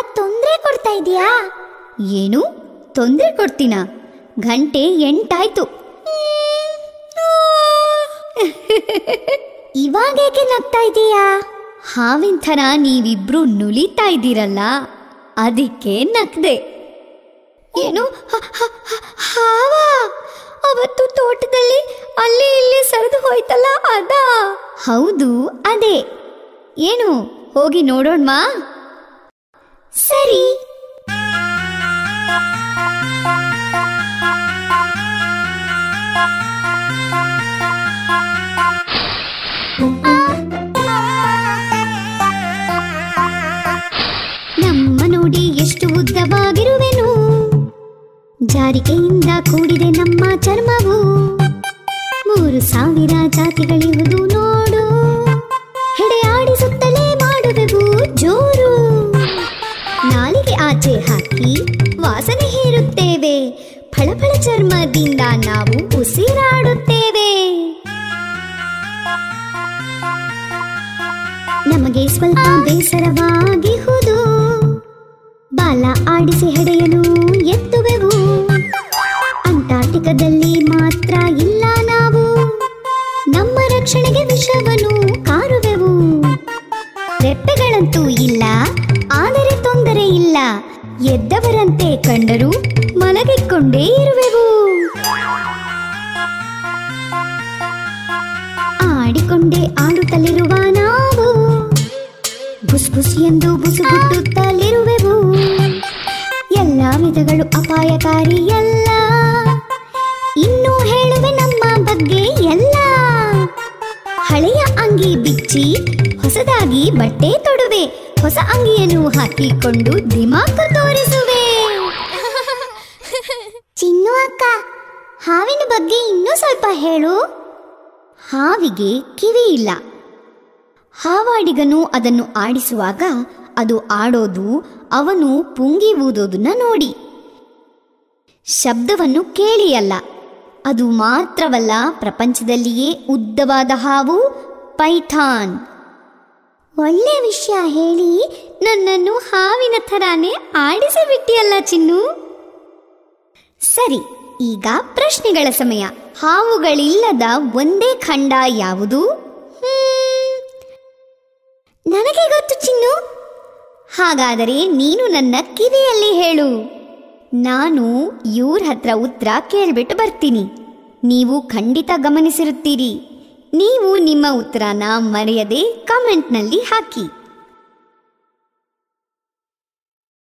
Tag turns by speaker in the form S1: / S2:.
S1: ತೊಂದರೆ ಕೊಡ್ತಾ ಇದೀಯಾ
S2: ಏನು ತೊಂದರೆ ಕೊಡ್ತೀನ ಗಂಟೆ ಎಂಟಾಯ್ತು
S1: ಇವಾಗೇಕೆ ನಗ್ತಾ ಇದೀಯಾ
S2: ಹಾವಿನ ಥರ ನೀವಿಬ್ರು ನುಲಿತಾ ಇದ್ದೀರಲ್ಲ ಅದಕ್ಕೆ ನಕ್ದೆ
S1: ಏನು ಹ- ಹ- ಹ- ಹಾವ ಅವತ್ತು ತೋಟದಲ್ಲಿ ಅಲ್ಲಿ ಇಲ್ಲಿ ಸರಿದು ಹೋಯ್ತಲ್ಲ ಅದಾ
S2: ಹೌದು ಅದೇ ಏನು ಹೋಗಿ ನೋಡೋಣ್ವಾ
S1: ಸರಿ
S2: ನಮ್ಮ ನೋಡಿ ಎಷ್ಟು ಉದ್ದವಾಗಿರುವೆನು ಜಾರಿಕೆಯಿಂದ ಕೂಡಿದೆ ನಮ್ಮ ಚರ್ಮವು ಮೂರು ಸಾವಿರ ಜಾತಿಗಳಿರುವುದು ನೋಡು ಹೆಡೆ ಆಡಿಸುತ್ತಲೇ ಮಾಡುವೆವು ಜೋರು ನಾಲಿಗೆ ಆಚೆ ಹಾಕಿ ವಾಸನೆ ಹೇರುತ್ತೇವೆ ಫಳಫಳ ಚರ್ಮದಿಂದ ನಾವು ಉಸಿರಾಡುತ್ತೇವೆ ನಮಗೆ ಸ್ವಲ್ಪ ಬೇಸರವಾಗಿಹುದು ಬಾಲ ಆಡಿಸಿ ಹೆಡೆಯನು ಎತ್ತುವೆವು ಅಂಟಾರ್ಟಿಕದಲ್ಲಿ ಮಾತ್ರ ಇಲ್ಲ ನಾವು ನಮ್ಮ ರಕ್ಷಣೆಗೆ ವಿಷವನ್ನು ಕಾರುವೆವು ರೆಪ್ಪೆಗಳಂತೂ ಇಲ್ಲ ಆದರೆ ತೊಂದರೆ ಇಲ್ಲ ಎದ್ದವರಂತೆ ಕಂಡರೂ ಮಲಗಿಕೊಂಡೇ ಇರುವೆವು ಆಡಿಕೊಂಡೇ ಆಡುತ್ತಲಿರುವ ನಾವು ಬುಸ್ ಬುಸ್ ಎಂದು ಬುಸುಗುಟ್ಟುತ್ತಲಿರುವೆವು ಎಲ್ಲ ವಿಧಗಳು ಅಪಾಯಕಾರಿ ಎಲ್ಲ ಇನ್ನೂ ಹೇಳುವೆ ನಮ್ಮ ಬಗ್ಗೆ ಎಲ್ಲ ಹಳೆಯ ಅಂಗಿ ಬಿಚ್ಚಿ ಹೊಸದಾಗಿ ಬಟ್ಟೆ ತೊಡುವೆ ಹೊಸ ಅಂಗಿಯನ್ನು ಹಾಕಿಕೊಂಡು ದಿಮಾಕು ತೋರಿಸುವೆ
S1: ಚಿನ್ನು ಅಕ್ಕ ಹಾವಿನ ಬಗ್ಗೆ ಇನ್ನೂ ಸ್ವಲ್ಪ ಹೇಳು
S2: ಹಾವಿಗೆ ಕಿವಿ ಇಲ್ಲ ಹಾವಾಡಿಗನು ಅದನ್ನು ಆಡಿಸುವಾಗ ಅದು ಆಡೋದು ಅವನು ಪುಂಗಿ ಊದೋದನ್ನ ನೋಡಿ ಶಬ್ದವನ್ನು ಕೇಳಿ ಅಲ್ಲ ಅದು ಮಾತ್ರವಲ್ಲ ಪ್ರಪಂಚದಲ್ಲಿಯೇ ಉದ್ದವಾದ ಹಾವು ಪೈಥಾನ್
S1: ಒಳ್ಳೆ ವಿಷಯ ಹೇಳಿ
S2: ನನ್ನನ್ನು ಹಾವಿನ ಥರಾನೇ ಆಡಿಸಿಬಿಟ್ಟಿಯಲ್ಲ ಚಿನ್ನು ಸರಿ ಈಗ ಪ್ರಶ್ನೆಗಳ ಸಮಯ ಹಾವುಗಳಿಲ್ಲದ ಒಂದೇ ಖಂಡ ಯಾವುದು
S1: ಹ್ಮ್, ನನಗೆ ಗೊತ್ತು ಚಿನ್ನು
S2: ಹಾಗಾದರೆ ನೀನು ನನ್ನ ಕಿವಿಯಲ್ಲಿ ಹೇಳು ನಾನು ಇವ್ರ ಹತ್ರ ಉತ್ತರ ಕೇಳ್ಬಿಟ್ಟು ಬರ್ತೀನಿ ನೀವು ಖಂಡಿತ ಗಮನಿಸಿರುತ್ತೀರಿ ನೀವು ನಿಮ್ಮ ಉತ್ತರನ ಮರೆಯದೆ ಕಮೆಂಟ್ನಲ್ಲಿ ಹಾಕಿ